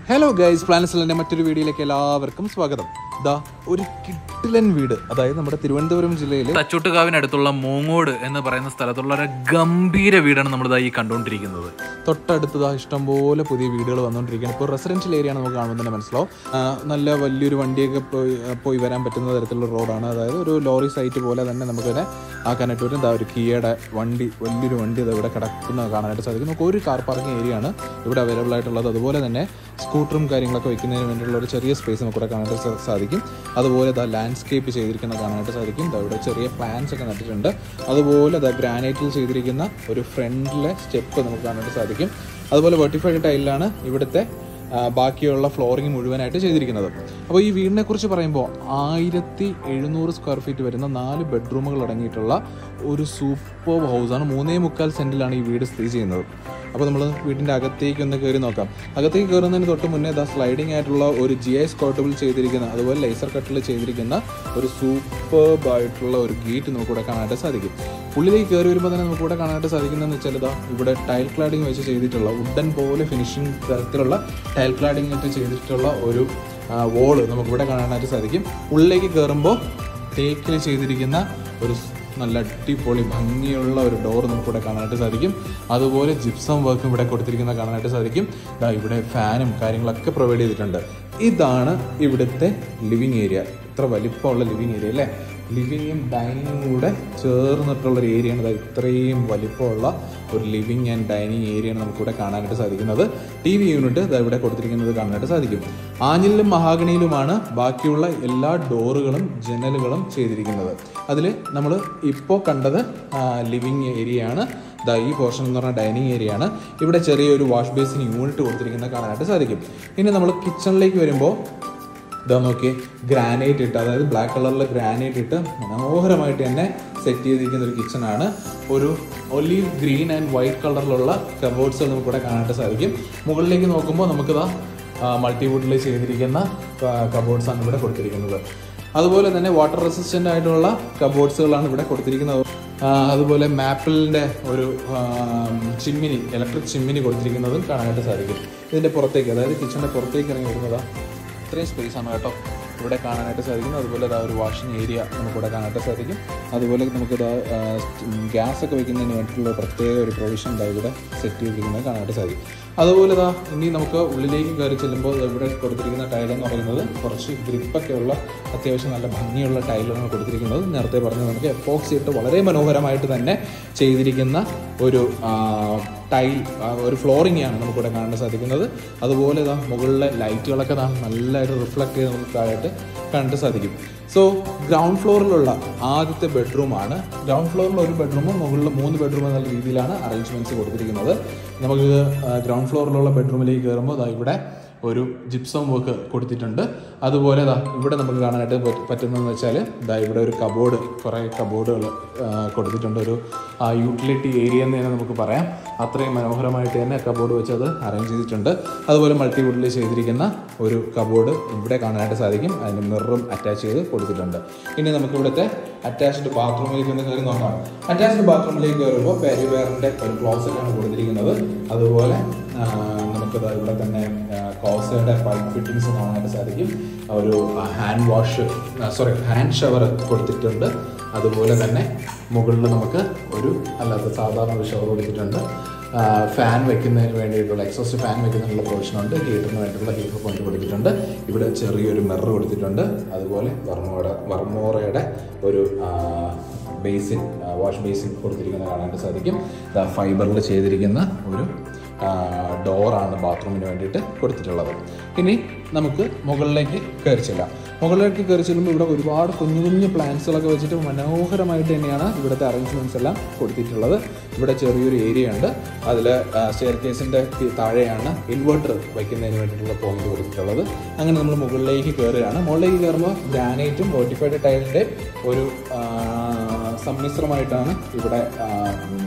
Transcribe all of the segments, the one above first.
Hello guys പ്ലാനസിലെ മറ്റൊരു വീഡിയോയിലേക്ക് എല്ലാവർക്കും സ്വാഗതം ദാ ഒരു കിട്ടിലൻ വീട് അതായത് നമ്മുടെ തിരുവനന്തപുരം ജില്ലയിൽ തച്ചോട്ടുകാവിനടുത്തുള്ള മൂങ്ങോട് എന്ന് പറയുന്ന സ്ഥലത്തുള്ള ഒരു ഗംഭീര വീടാണ് നമ്മളിതാ ഈ കണ്ടുകൊണ്ടിരിക്കുന്നത് തൊട്ടടുത്ത് ദാ ഇഷ്ടംപോലെ പുതിയ വീടുകൾ വന്നുകൊണ്ടിരിക്കുകയാണ് ഇപ്പോൾ റെസിഡൻഷ്യൽ ഏരിയ ആണ് നമുക്ക് കാണുമ്പോൾ തന്നെ മനസ്സിലാവും ആ, നല്ല വലിയൊരു വണ്ടിയൊക്കെ പോയി പോയി വരാൻ പറ്റുന്ന തരത്തിലുള്ള റോഡാണ് അതായത് ഒരു ലോറി സൈറ്റ് പോലെ തന്നെ നമുക്കിവിടെ ആക്കാനായിട്ട് വരും ദാ ഒരു കിയയുടെ വണ്ടി വലിയൊരു വണ്ടി ഇത് ഇവിടെ കിടക്കുന്നത് കാണാനായിട്ട് സാധിക്കും നമുക്ക് ഒരു കാർ പാർക്കിംഗ് ഏരിയ ആണ് ഇവിടെ അവൈലബിൾ ആയിട്ടുള്ളത് അതുപോലെ തന്നെ സ്കൂട്ടറും കാര്യങ്ങളൊക്കെ വെക്കുന്നതിന് വേണ്ടിയുള്ള ഒരു ചെറിയ സ്പേസ് നമുക്ക് ഇവിടെ കാണാനായിട്ട് സാ- സാധിക്കും അതുപോലെ ദാ ലാൻഡ്സ്കേപ്പ് ചെയ്തിരിക്കുന്നത് കാണാനായിട്ട് സാധിക്കും ദാ ഇവിടെ ചെറിയ പ്ലാന്റ്സ് ഒക്കെ നട്ടിട്ടുണ്ട് അതുപോലെ ദാ ഗ്രാനൈറ്റിൽ ചെയ്തിരിക്കുന്ന ഒരു ഫ്രണ്ടിലെ സ്റ്റെപ്പ് നമുക്ക് കാണാനായിട്ട് സാധിക്കും അതുപോലെ വെർട്ടിഫൈഡ് ടൈലിലാണ് ഇവിടുത്തെ ആ, ബാക്കിയുള്ള ഫ്ലോറിംഗ് മുഴുവനായിട്ട് ചെയ്തിരിക്കുന്നത് അപ്പോൾ ഈ വീടിനെ കുറിച്ച് പറയുമ്പോൾ ആയിരത്തി എഴുന്നൂറ് സ്ക്വയർ ഫീറ്റ് വരുന്ന നാല് ബെഡ്റൂമുകൾ അടങ്ങിയിട്ടുള്ള ഒരു സൂപ്പർ ഹൗസാണ് മൂന്നേ മുക്കാൽ സെൻറ്റിലാണ് ഈ വീട് സ്ഥിതി ചെയ്യുന്നത് അപ്പോൾ നമ്മൾ വീടിൻ്റെ അകത്തേക്ക് ഒന്ന് കയറി നോക്കാം അകത്തേക്ക് കയറുന്നതിന് തൊട്ട് മുന്നേ ഇതാ സ്ലൈഡിംഗ് ആയിട്ടുള്ള ഒരു ജി ഐ സ്കോട്ടബിൾ ചെയ്തിരിക്കുന്ന അതുപോലെ ലേസർ കട്ടിൽ ചെയ്തിരിക്കുന്ന ഒരു സൂപ്പർബ് ആയിട്ടുള്ള ഒരു ഗേറ്റ് നമുക്കിവിടെ കാണാനായിട്ട് സാധിക്കും ഉള്ളിലേക്ക് കയറി വരുമ്പോൾ തന്നെ നമുക്കിവിടെ കാണാനായിട്ട് സാധിക്കുന്നതെന്ന് വെച്ചാൽ ഇതാ ഇവിടെ ടൈൽ ക്ലാഡിംഗ് വെച്ച് ചെയ്തിട്ടുള്ള വുഡൻ പോലെ ഫിനിഷിംഗ് തരത്തിലുള്ള ടൈൽ ക്ലാഡിംഗ് വെച്ച് ചെയ്തിട്ടുള്ള ഒരു വോള് നമുക്കിവിടെ കാണാനായിട്ട് സാധിക്കും ഉള്ളിലേക്ക് കയറുമ്പോൾ തേക്കിൽ ചെയ്തിരിക്കുന്ന ഒരു സ് നല്ല അടിപൊളി ഭംഗിയുള്ള ഒരു ഡോർ നമുക്കിവിടെ കാണാനായിട്ട് സാധിക്കും അതുപോലെ ജിപ്സം വർക്കും ഇവിടെ കൊടുത്തിരിക്കുന്ന കാണാനായിട്ട് സാധിക്കും ദാ ഇവിടെ ഫാനും കാര്യങ്ങളൊക്കെ പ്രൊവൈഡ് ചെയ്തിട്ടുണ്ട് ഇതാണ് ഇവിടുത്തെ ലിവിങ് ഏരിയ ഇത്ര വലിപ്പമുള്ള ലിവിങ് ഏരിയ അല്ലേ ലിവിങ്ങും ഡൈനിങ്ങും കൂടെ ചേർന്നിട്ടുള്ള ഒരു ഏരിയയാണ് ദാ ഇത്രയും വലിപ്പമുള്ള ഒരു ലിവിങ് ആൻഡ് ഡൈനിങ് ഏരിയയാണ് നമുക്കിവിടെ കാണാനായിട്ട് സാധിക്കുന്നത് ടി വി യൂണിറ്റ് ദാ ഇവിടെ കൊടുത്തിരിക്കുന്നത് കാണാനായിട്ട് സാധിക്കും ആഞ്ഞിലും മഹാഗണിയിലുമാണ് ബാക്കിയുള്ള എല്ലാ ഡോറുകളും ജനലുകളും ചെയ്തിരിക്കുന്നത് അതിൽ നമ്മൾ ഇപ്പോൾ കണ്ടത് ലിവിങ് ഏരിയ ആണ് ദാ ഈ പോർഷൻ എന്ന് പറഞ്ഞാൽ ഡൈനിങ് ഏരിയ ആണ് ഇവിടെ ചെറിയൊരു വാഷ് ബേസിൻ യൂണിറ്റ് കൊടുത്തിരിക്കുന്നത് കാണാനായിട്ട് സാധിക്കും ഇനി നമ്മൾ കിച്ചണിലേക്ക് വരുമ്പോൾ ഇതാ നോക്കി ഗ്രാനൈറ്റ് ഇട്ട് അതായത് ബ്ലാക്ക് കളറിൽ ഗ്രാനൈറ്റ് ഇട്ട് മനോഹരമായിട്ട് തന്നെ സെറ്റ് ചെയ്തിരിക്കുന്ന ഒരു കിച്ചണാണ് ഒരു ഒലീവ് ഗ്രീൻ ആൻഡ് വൈറ്റ് കളറിലുള്ള കബോർഡ്സ് നമുക്ക് ഇവിടെ കാണാനായിട്ട് സാധിക്കും മുകളിലേക്ക് നോക്കുമ്പോൾ നമുക്കിതാ മൾട്ടിവുഡിൽ ചെയ്തിരിക്കുന്ന കബോർഡ്സ് ആണ് ഇവിടെ കൊടുത്തിരിക്കുന്നത് അതുപോലെ തന്നെ വാട്ടർ റെസിസ്റ്റൻ്റ് ആയിട്ടുള്ള കബോർഡ്സുകളാണ് ഇവിടെ കൊടുത്തിരിക്കുന്നത് ആ, അതുപോലെ മാപ്പിളിൻ്റെ ഒരു ചിമ്മിനി ഇലക്ട്രിക് ചിമ്മിനി കൊടുത്തിരിക്കുന്നതും കാണാനായിട്ട് സാധിക്കും ഇതിൻ്റെ പുറത്തേക്ക് അതായത് കിച്ചണിൻ്റെ പുറത്തേക്ക് ഇറങ്ങി വരുന്നതാണ് ഇത്രയും സ്പേസ് ആണ് കേട്ടോ ഇവിടെ കാണാനായിട്ട് സാധിക്കും അതുപോലെ ഇതാ ഒരു വാഷിംഗ് ഏരിയ നമുക്കിവിടെ കാണാനായിട്ട് സാധിക്കും അതുപോലെ നമുക്ക് ഇതാ ഗ്യാസ് ഒക്കെ വെക്കുന്നതിന് വേണ്ടിയിട്ടുള്ള പ്രത്യേക ഒരു പ്രൊവിഷൻ ഇതാ ഇവിടെ സെറ്റ് ചെയ്തിരിക്കുന്നത് കാണാനായിട്ട് സാധിക്കും അതുപോലെ ഇതാ ഇനി നമുക്ക് ഉള്ളിലേക്ക് കയറി ചെല്ലുമ്പോൾ ദാ ഇവിടെ കൊടുത്തിരിക്കുന്ന ടൈൽ എന്ന് പറയുന്നത് കുറച്ച് ഗ്രിപ്പൊക്കെ ഉള്ള അത്യാവശ്യം നല്ല ഭംഗിയുള്ള ടൈലാണ് കൊടുത്തിരിക്കുന്നത് നേരത്തെ പറഞ്ഞ നമുക്ക് എപ്പോക്സി ഇട്ട് വളരെ മനോഹരമായിട്ട് തന്നെ ചെയ്തിരിക്കുന്ന ഒരു ആ, ടൈൽ ആ, ഒരു ഫ്ലോറിംഗ് ആണ് നമുക്കിവിടെ കാണാൻ സാധിക്കുന്നത് അതുപോലെ ഇതാ മുകളിലെ ലൈറ്റുകളൊക്കെ ദാ നല്ലതായിട്ട് റിഫ്ലക്ട് ചെയ്ത് നമുക്ക് താഴായിട്ട് കാണാൻ സാധിക്കും സോ ഗ്രൗണ്ട് ഫ്ലോറിലുള്ള ആദ്യത്തെ ബെഡ്റൂമാണ് ഗ്രൗണ്ട് ഫ്ലോറിൽ ഒരു ബെഡ്റൂമും മുകളിൽ മൂന്ന് ബെഡ്റൂം എന്നുള്ള രീതിയിലാണ് അറേഞ്ച്മെൻറ്റ്സ് കൊടുത്തിരിക്കുന്നത് നമുക്ക് ഗ്രൗണ്ട് ഫ്ലോറിലുള്ള ബെഡ്റൂമിലേക്ക് കയറുമ്പോൾ ദാ ഇവിടെ ഒരു ജിപ്സം വർക്ക് കൊടുത്തിട്ടുണ്ട് അതുപോലെ ദാ ഇവിടെ നമുക്ക് കാണാനായിട്ട് പറ്റ- പറ്റുന്നതെന്ന് വെച്ചാൽ ദാ ഇവിടെ ഒരു കബോർഡ് കുറേ കബോർഡുകൾ കൊടുത്തിട്ടുണ്ട് ഒരു യൂട്ടിലിറ്റി ഏരിയ എന്ന് തന്നെ നമുക്ക് പറയാം അത്രയും മനോഹരമായിട്ട് തന്നെ കബോർഡ് വെച്ച് അത് അറേഞ്ച് ചെയ്തിട്ടുണ്ട് അതുപോലെ മൾട്ടിവുഡിൽ ചെയ്തിരിക്കുന്ന ഒരു കബോർഡ് ഇവിടെ കാണാനായിട്ട് സാധിക്കും അതിന് മിററും അറ്റാച്ച് ചെയ്ത് കൊടുത്തിട്ടുണ്ട് ഇനി നമുക്ക് ഇവിടുത്തെ അറ്റാച്ച്ഡ് ബാത്റൂമിലേക്ക് ഒന്ന് കയറി നോക്കാം അറ്റാച്ച്ഡ് ബാത്റൂമിലേക്ക് കയറുമ്പോൾ പെരിവേറിൻ്റെ ഒരു ക്ലോസറ്റാണ് കൊടുത്തിരിക്കുന്നത് അതുപോലെ ആ, നമുക്കിത് ഇവിടെ തന്നെ കോസയുടെ പൈപ്പ് ഫിറ്റിങ്സ് കാണാനായിട്ട് സാധിക്കും ഒരു hand wash sorry hand shower കൊടുത്തിട്ടുണ്ട് അതുപോലെ തന്നെ മുകളിൽ നമുക്ക് ഒരു അല്ലാത്ത സാധാരണ ഒരു ഷവർ കൊടുത്തിട്ടുണ്ട് ഫാൻ വെക്കുന്നതിന് വേണ്ടിയിട്ടുള്ള എക്സോസ്റ്റ് ഫാൻ വെക്കുന്നതിനുള്ള പ്രൊവിഷൻ ഉണ്ട് ഹീറ്ററിന് വേണ്ടിയിട്ടുള്ള ഹീറ്റർ പോയിന്റ് കൊടുത്തിട്ടുണ്ട് ഇവിടെ ചെറിയൊരു മിറർ കൊടുത്തിട്ടുണ്ട് അതുപോലെ വർമോയുടെ വർമോറയുടെ ഒരു ബേസിൻ വാഷ് ബേസിൻ കൊടുത്തിരിക്കുന്നത് കാണാനായിട്ട് സാധിക്കും ഫൈബറിൽ ചെയ്തിരിക്കുന്ന ഒരു ഡോറാണ് ബാത്റൂമിന് വേണ്ടിയിട്ട് കൊടുത്തിട്ടുള്ളത് ഇനി നമുക്ക് മുകളിലേക്ക് കയറി ചെല്ലാം മുകളിലേക്ക് കയറി ചെല്ലുമ്പോൾ ഇവിടെ ഒരുപാട് കുഞ്ഞു കുഞ്ഞു പ്ലാന്റ്സുകളൊക്കെ വെച്ചിട്ട് മനോഹരമായിട്ട് തന്നെയാണ് ഇവിടുത്തെ അറേഞ്ച്മെൻറ്റ്സ് എല്ലാം കൊടുത്തിട്ടുള്ളത് ഇവിടെ ചെറിയൊരു ഏരിയ ഉണ്ട് അതിൽ സ്റ്റെയർ കേസിൻ്റെ താഴെയാണ് ഇൻവെർട്ടർ വയ്ക്കുന്നതിന് വേണ്ടിയിട്ടുള്ള പോയിന്റ് കൊടുത്തിട്ടുള്ളത് അങ്ങനെ നമ്മൾ മുകളിലേക്ക് കയറുകയാണ് മുകളിലേക്ക് കയറുമ്പോൾ ഗ്രാനൈറ്റും ഫോർട്ടിഫൈഡ് ടൈലിൻ്റെ ഒരു ആ, സമ്മിശ്രമായിട്ടാണ് ഇവിടെ ആ, ഉം,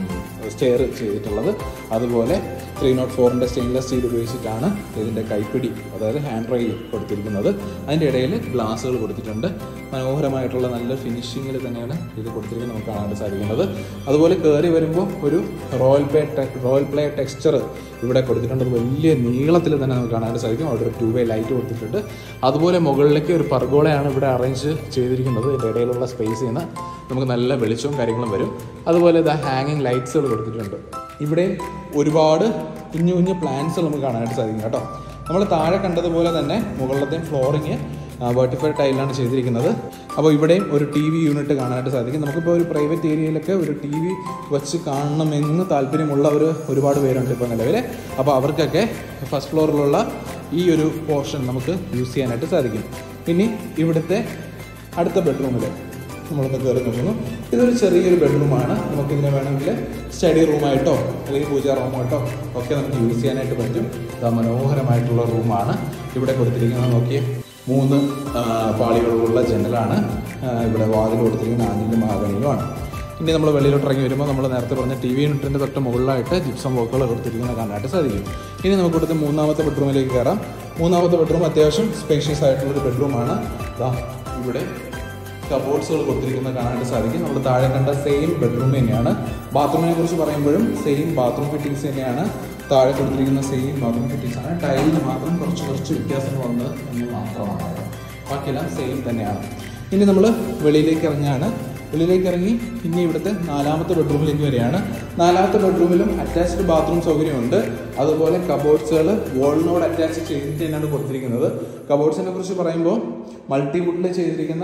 സ്റ്റെയർ ചെയ്തിട്ടുള്ളത് അതുപോലെ ത്രീ നോട്ട് ഫോറിൻ്റെ സ്റ്റെയിൻലെസ് സ്റ്റീൽ ഉപയോഗിച്ചിട്ടാണ് ഇതിൻ്റെ കൈപ്പിടി അതായത് ഹാൻഡ് റെയിൽ കൊടുത്തിരിക്കുന്നത് അതിൻ്റെ ഇടയിൽ ഗ്ലാസ്സുകൾ കൊടുത്തിട്ടുണ്ട് മനോഹരമായിട്ടുള്ള നല്ല ഫിനിഷിങ്ങിൽ തന്നെയാണ് ഇത് കൊടുത്തിരിക്കുന്നത് നമുക്ക് കാണാൻ സാധിക്കുന്നത് അതുപോലെ കയറി വരുമ്പോൾ ഒരു royal play royal play texture ഇവിടെ കൊടുത്തിട്ടുണ്ട് അത് വലിയ നീളത്തിൽ തന്നെ നമുക്ക് കാണാൻ സാധിക്കും അവിടെ ഒരു ടൂ വേ ലൈറ്റ് കൊടുത്തിട്ടുണ്ട് അതുപോലെ മുകളിലേക്ക് ഒരു പർഗോളയാണ് ഇവിടെ അറേഞ്ച് ചെയ്തിരിക്കുന്നത് ഇതിൻ്റെ ഇടയിലുള്ള സ്പേസിൽ നിന്ന് നമുക്ക് നല്ല വെളിച്ചവും കാര്യങ്ങളും വരും അതുപോലെ ഇതാ ഹാങ്ങിങ് ലൈറ്റ്സുകൾ കൊടുത്തിട്ടുണ്ട് ഇവിടെ ഒരുപാട് കുഞ്ഞു കുഞ്ഞു പ്ലാന്റ്സുകൾ നമുക്ക് കാണാനായിട്ട് സാധിക്കും കേട്ടോ നമ്മൾ താഴെ കണ്ടതുപോലെ തന്നെ മുകളിലത്തെയും ഫ്ലോറിങ് വെർട്ടിഫൈഡ് ടൈലാണ് ചെയ്തിരിക്കുന്നത് അപ്പോൾ ഇവിടെയും ഒരു ടി വി യൂണിറ്റ് കാണാനായിട്ട് സാധിക്കും നമുക്കിപ്പോൾ ഒരു പ്രൈവറ്റ് ഏരിയയിലൊക്കെ ഒരു ടി വി വെച്ച് കാണണമെന്ന് താല്പര്യമുള്ളവർ ഒരുപാട് പേരുണ്ട് ഇപ്പോൾ നിലവിൽ അപ്പോൾ അവർക്കൊക്കെ ഫസ്റ്റ് ഫ്ലോറിലുള്ള ഈ ഒരു പോർഷൻ നമുക്ക് യൂസ് ചെയ്യാനായിട്ട് സാധിക്കും ഇനി ഇവിടുത്തെ അടുത്ത ബെഡ്റൂമിൽ നമ്മളൊന്ന് കയറി നോക്കുന്നു ഇതൊരു ചെറിയൊരു ബെഡ്റൂമാണ് നമുക്ക് ഇതിനെ വേണമെങ്കിൽ സ്റ്റഡി റൂമായിട്ടോ അല്ലെങ്കിൽ പൂജാ റൂമായിട്ടോ ഒക്കെ നമുക്ക് യൂസ് ചെയ്യാനായിട്ട് പറ്റും ഇതാ മനോഹരമായിട്ടുള്ള റൂമാണ് ഇവിടെ കൊടുത്തിരിക്കുന്നത് നോക്കിയേ മൂന്ന് ആ, പാളികളുള്ള ജനലാണ് ആ, ഇവിടെ വാതിൽ കൊടുത്തിരിക്കുന്ന ആഞ്ഞിലും ആകണിയുമാണ് ഇനി നമ്മൾ വെളിയിലോട്ട് ഇറങ്ങി വരുമ്പോൾ നമ്മൾ നേരത്തെ പറഞ്ഞ ടി വി യൂണിറ്റിൻ്റെ തൊട്ട് മുകളിലായിട്ട് ജിപ്സം വർക്കുകൾ കൊടുത്തിരിക്കുന്നത് കാണാനായിട്ട് സാധിക്കും ഇനി നമുക്ക് ഇവിടുത്തെ മൂന്നാമത്തെ ബെഡ്റൂമിലേക്ക് കയറാം മൂന്നാമത്തെ ബെഡ്റൂം അത്യാവശ്യം സ്പേഷ്യസ് ആയിട്ടുള്ളൊരു ബെഡ്റൂമാണ് ദാ ഇവിടെ കബോർഡ്സുകൾ കൊടുത്തിരിക്കുന്നത് കാണാനായിട്ട് സാധിക്കും നമ്മൾ താഴെ കണ്ട സെയിം ബെഡ്റൂം തന്നെയാണ് ബാത്റൂമിനെ കുറിച്ച് പറയുമ്പോഴും സെയിം ബാത്റൂം ഫിറ്റിങ്സ് തന്നെയാണ് താഴെ കൊടുത്തിരിക്കുന്ന സെയിം ബാത്റൂം ഫിറ്റിങ്സ് ആണ് ടൈലിന് മാത്രം കുറച്ച് കുറച്ച് വ്യത്യാസങ്ങൾ വന്നത് എന്ന് മാത്രമാണ് കേട്ടോ. ബാക്കിയെല്ലാം സെയിം തന്നെയാണ് ഇനി നമ്മൾ വെളിയിലേക്ക് ഇറങ്ങുകയാണ് വെളിയിലേക്ക് ഇറങ്ങി പിന്നെ ഇവിടുത്തെ നാലാമത്തെ ബെഡ്റൂമിലേക്ക് വരികയാണ് നാലാമത്തെ ബെഡ്റൂമിലും അറ്റാച്ച്ഡ് ബാത്റൂം സൗകര്യമുണ്ട് അതുപോലെ കബോർഡ്സുകൾ വോളിനോട് അറ്റാച്ച് ചെയ്തിട്ട് തന്നെയാണ് കൊടുത്തിരിക്കുന്നത് കബോർഡ്സിനെ കുറിച്ച് പറയുമ്പോൾ മൾട്ടിവുഡിൽ ചെയ്തിരിക്കുന്ന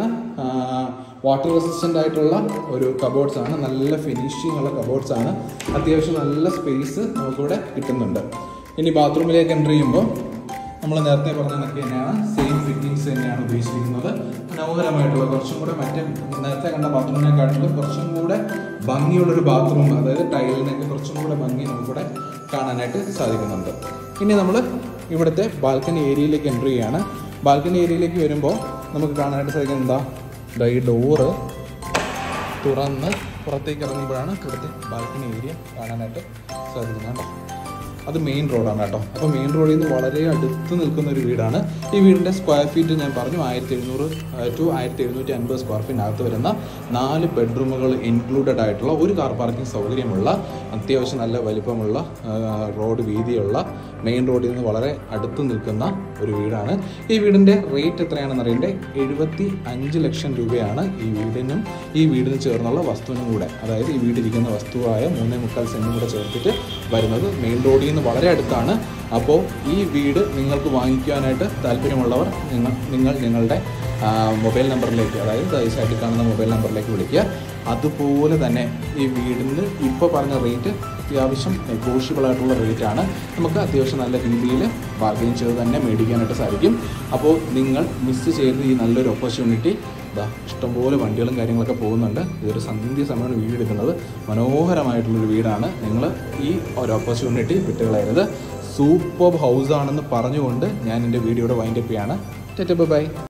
വാട്ടർ റെസിസ്റ്റൻ്റ് ആയിട്ടുള്ള ഒരു കബോർഡ്സ് ആണ് നല്ല ഫിനിഷിംഗ് ഉള്ള കബോർഡ്സ് ആണ് അത്യാവശ്യം നല്ല സ്പേസ് നമുക്കിവിടെ കിട്ടുന്നുണ്ട് ഇനി ബാത്റൂമിലേക്ക് എൻ്റർ ചെയ്യുമ്പോൾ നമ്മൾ നേരത്തെ പറഞ്ഞ കണക്ക് തന്നെയാണ് സെയിം ഫിറ്റിങ്സ് തന്നെയാണ് ഉപയോഗിച്ചിരിക്കുന്നത് മനോഹരമായിട്ടുള്ള കുറച്ചും കൂടെ മറ്റേ നേരത്തെ കണ്ട ബാത്റൂമിനെക്കാട്ടിലും കുറച്ചും കൂടെ ഭംഗിയുള്ളൊരു ബാത്റൂം അതായത് ടൈലിനൊക്കെ കുറച്ചും കൂടെ ഭംഗി നമുക്കിവിടെ കാണാനായിട്ട് സാധിക്കുന്നുണ്ട് ഇനി നമ്മൾ ഇവിടുത്തെ ബാൽക്കണി ഏരിയയിലേക്ക് എൻ്റർ ചെയ്യുകയാണ് ബാൽക്കണി ഏരിയയിലേക്ക് വരുമ്പോൾ നമുക്ക് കാണാനായിട്ട് സാധിക്കുന്നത് എന്താ ദാ ഈ ഡോറ് തുറന്ന് പുറത്തേക്ക് ഇറങ്ങുമ്പോഴാണ് ഇവിടുത്തെ ബാൽക്കണി ഏരിയ കാണാനായിട്ട് സാധിക്കുന്നത് കേട്ടോ അത് മെയിൻ റോഡാണ് കേട്ടോ അപ്പോൾ മെയിൻ റോഡിൽ നിന്ന് വളരെ അടുത്ത് നിൽക്കുന്ന ഒരു വീടാണ് ഈ വീടിൻ്റെ സ്ക്വയർ ഫീറ്റ് ഞാൻ പറഞ്ഞു ആയിരത്തി എഴുന്നൂറ് ടു ആയിരത്തി എഴുന്നൂറ്റി അൻപത് സ്ക്വയർ ഫീറ്റിനകത്ത് വരുന്ന നാല് ബെഡ്റൂമുകൾ ഇൻക്ലൂഡഡ് ആയിട്ടുള്ള ഒരു കാർ പാർക്കിംഗ് സൗകര്യമുള്ള അത്യാവശ്യം നല്ല വലിപ്പമുള്ള ആ, റോഡ് വീതിയുള്ള മെയിൻ റോഡിൽ നിന്ന് വളരെ അടുത്ത് നിൽക്കുന്ന ഒരു വീടാണ് ഈ വീടിൻ്റെ റേറ്റ് എത്രയാണെന്ന് അറിയണ്ടേ എഴുപത്തി അഞ്ച് ലക്ഷം രൂപയാണ് ഈ വീടിനും ഈ വീടിന് ചേർന്നുള്ള വസ്തുവിനും കൂടെ അതായത് ഈ വീടിരിക്കുന്ന വസ്തുവായ മൂന്നേ മുക്കാൽ സെൻറ്റും കൂടെ ചേർത്തിട്ട് വരുന്നത് മെയിൻ റോഡിൽ നിന്ന് വളരെ അടുത്താണ് അപ്പോൾ ഈ വീട് നിങ്ങൾക്ക് വാങ്ങിക്കുവാനായിട്ട് താല്പര്യമുള്ളവർ നിങ്ങൾ നിങ്ങൾ നിങ്ങളുടെ ആ, മൊബൈൽ നമ്പറിലേക്ക് അതായത് ഈ സൈഡിൽ കാണുന്ന മൊബൈൽ നമ്പറിലേക്ക് വിളിക്കുക അതുപോലെ തന്നെ ഈ വീടിന് ഇപ്പോൾ പറഞ്ഞ റേറ്റ് അത്യാവശ്യം നെഗോഷ്യബിൾ ആയിട്ടുള്ള റേറ്റ് ആണ് നമുക്ക് അത്യാവശ്യം നല്ല രീതിയിൽ ബാർഗെയിൻ ചെയ്ത് തന്നെ മേടിക്കാനായിട്ട് സാധിക്കും അപ്പോൾ നിങ്ങൾ മിസ് ചെയ്ത് ഈ നല്ലൊരു ഓപ്പർച്യൂണിറ്റി ഇതാ ഇഷ്ടംപോലെ വണ്ടികളും കാര്യങ്ങളൊക്കെ പോകുന്നുണ്ട് ഇതൊരു സന്ധ്യ സമയമാണ് വീട് എടുക്കുന്നത് മനോഹരമായിട്ടുള്ളൊരു വീടാണ് നിങ്ങൾ ഈ ഒരു ഓപ്പർച്യൂണിറ്റി വിട്ടുകളയരുത് സൂപ്പർ ഹൗസ് ആണെന്ന് പറഞ്ഞുകൊണ്ട് ഞാൻ എൻ്റെ വീഡിയോയുടെ വൈൻഡപ്പ് ചെയ്യാണ് ബൈ